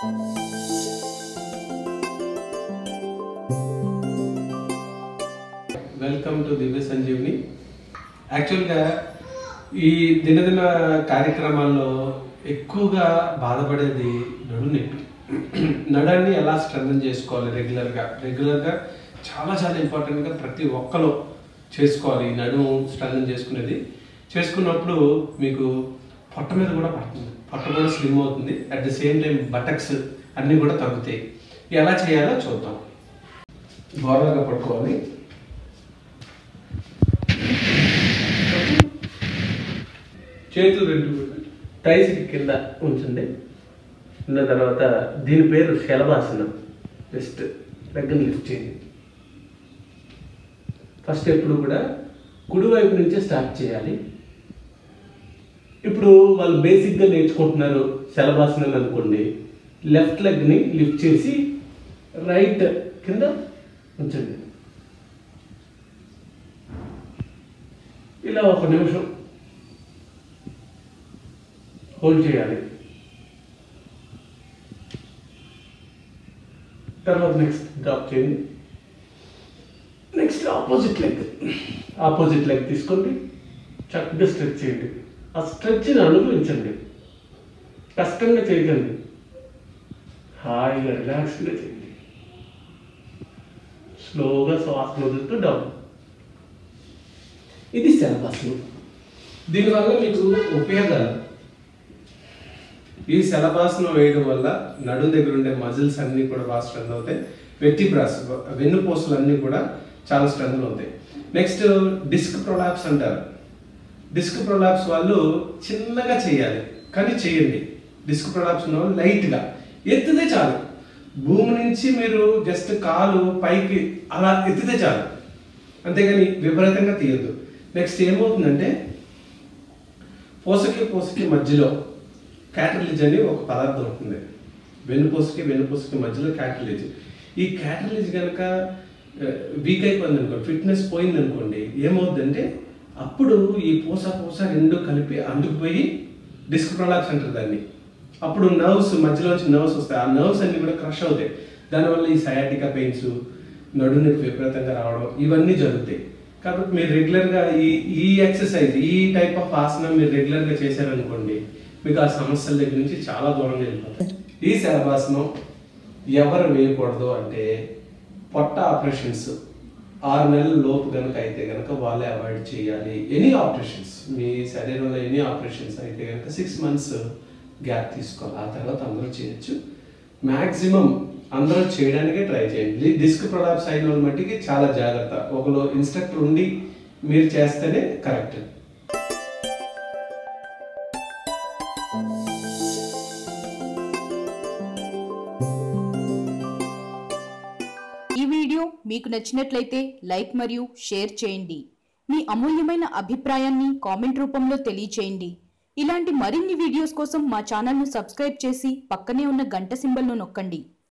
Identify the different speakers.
Speaker 1: welcome to దివ్య సంజీవ్ని యాక్చువల్గా ఈ దినదిన కార్యక్రమాల్లో ఎక్కువగా బాధపడేది నడు నొప్పి నడాన్ని ఎలా స్ట్రెంథన్ చేసుకోవాలి రెగ్యులర్గా రెగ్యులర్గా చాలా చాలా ఇంపార్టెంట్గా ప్రతి ఒక్కరు చేసుకోవాలి ఈ నడుము స్ట్రెంథన్ చేసుకునేది చేసుకున్నప్పుడు మీకు పొట్ట మీద కూడా పడుతుంది పొట్ట కూడా స్లిమ్ అవుతుంది at the same time buttocks అన్నీ కూడా తగ్గుతాయి ఎలా చేయాలో చూద్దాం గోరగా పట్టుకోవాలి చేతులు రెండు టైస్ కింద ఉంచండి ఉన్న తర్వాత దీని పేరు శలభాసనం జస్ట్ లెగ్గని లిఫ్ట్ చేయండి ఫస్ట్ ఎప్పుడు కూడా కుడివైపు నుంచే స్టార్ట్ చేయాలి ఇప్పుడు వాళ్ళు బేసిక్గా నేర్చుకుంటున్నారు శలభాసనం అనుకోండి లెఫ్ట్ లెగ్ని లిఫ్ట్ చేసి రైట్ కింద ఉంచండి ఇలా ఒక నిమిషం హోల్డ్ చేయాలి తర్వాత నెక్స్ట్ డ్రాప్ చేయండి next opposite leg opposite leg తీసుకోండి చక్కగా స్ట్రెచ్ చేయండి ఆ స్ట్రెచ్ని అనుభవించండి కష్టంగా చేయకండి హాయిగా రిలాక్స్గా చేయండి స్లోగా శ్వాస వదులుతూ డౌన్ ఇది శలభాసనం దీనివల్ల మీకు ఉపయోగాలు ఈ శలభాసనం వేయడం వల్ల నడు దగ్గర ఉండే మజిల్స్ అన్నీ కూడా బాగా స్ట్రెంగ్ అవుతాయి వెట్టిబ్రాస్ వెన్నుపూసలు అన్నీ కూడా చాలా స్ట్రెంగ్ అవుతాయి నెక్స్ట్ డిస్క్ ప్రొలాప్స్ అంటారు డిస్క్ ప్రొలాప్స్ వాళ్ళు చిన్నగా చేయాలి కానీ చేయండి డిస్క్ ప్రొలాప్స్ ఉన్న వాళ్ళు లైట్గా ఎత్తితే చాలు భూమి నుంచి మీరు జస్ట్ కాలు పైకి అలా ఎత్తితే చాలు అంతేగాని విపరీతంగా తీయద్దు నెక్స్ట్ ఏమవుతుందంటే పూసకి పూసకి మధ్యలో క్యాటలిజ్ అని ఒక పదార్థం ఉంటుంది వెన్నుపూసకి వెన్నుపూసకి మధ్యలో క్యాటలిజ్ ఈ క్యాటలిజ్ కనుక వీక్ అయిపోయింది అనుకోండి ఫిట్నెస్ పోయింది అనుకోండి ఏమవుతుందంటే అప్పుడు ఈ పూస పూస రెండు కలిపి అందుకుపోయి డిస్క్ ప్రొలాప్స్ అంటారు దాన్ని అప్పుడు నర్వ్స్ మధ్యలోంచి నర్వ్స్ వస్తాయి ఆ నర్వ్స్ అన్ని కూడా క్రష్ అవుతాయి దానివల్ల ఈ సయాటికా పెయిన్స్ నడుము నొప్పి విపరీతంగా రావడం ఇవన్నీ జరుగుతాయి కాబట్టి మీరు రెగ్యులర్గా ఈ ఈ ఎక్సర్సైజ్ ఈ టైప్ ఆఫ్ ఆసనం మీరు రెగ్యులర్గా చేశారనుకోండి మీకు ఆ సమస్యల దగ్గర నుంచి చాలా దూరంగా వెళ్ళిపోతాయి ఈ శలభాసనం ఎవరు వేయకూడదు అంటే పొట్ట ఆపరేషన్స్ ఆరు నెలల లోపు కనుక అయితే కనుక వాళ్ళే అవాయిడ్ చేయాలి ఎనీ ఆపరేషన్స్ మీ శరీరంలో ఎనీ ఆపరేషన్స్ అయితే కనుక సిక్స్ మంత్స్ గ్యాప్ తీసుకోవాలి ఆ తర్వాత అందరూ చేయొచ్చు మ్యాక్సిమం అందరూ చేయడానికే ట్రై చేయండి డిస్క్ ప్రొలాప్స్ అయిన వాళ్ళ మట్టికి చాలా జాగ్రత్త ఒకరు ఇన్స్ట్రక్టర్ ఉండి మీరు చేస్తేనే కరెక్ట్
Speaker 2: ఈ వీడియో మీకు నచ్చినట్లయితే లైక్ మరియు షేర్ చేయండి మీ అమూల్యమైన అభిప్రాయాన్ని కామెంట్ రూపంలో తెలియచేయండి ఇలాంటి మరిన్ని వీడియోస్ కోసం మా ఛానల్ను సబ్స్క్రైబ్ చేసి పక్కనే ఉన్న గంట సింబల్ను నొక్కండి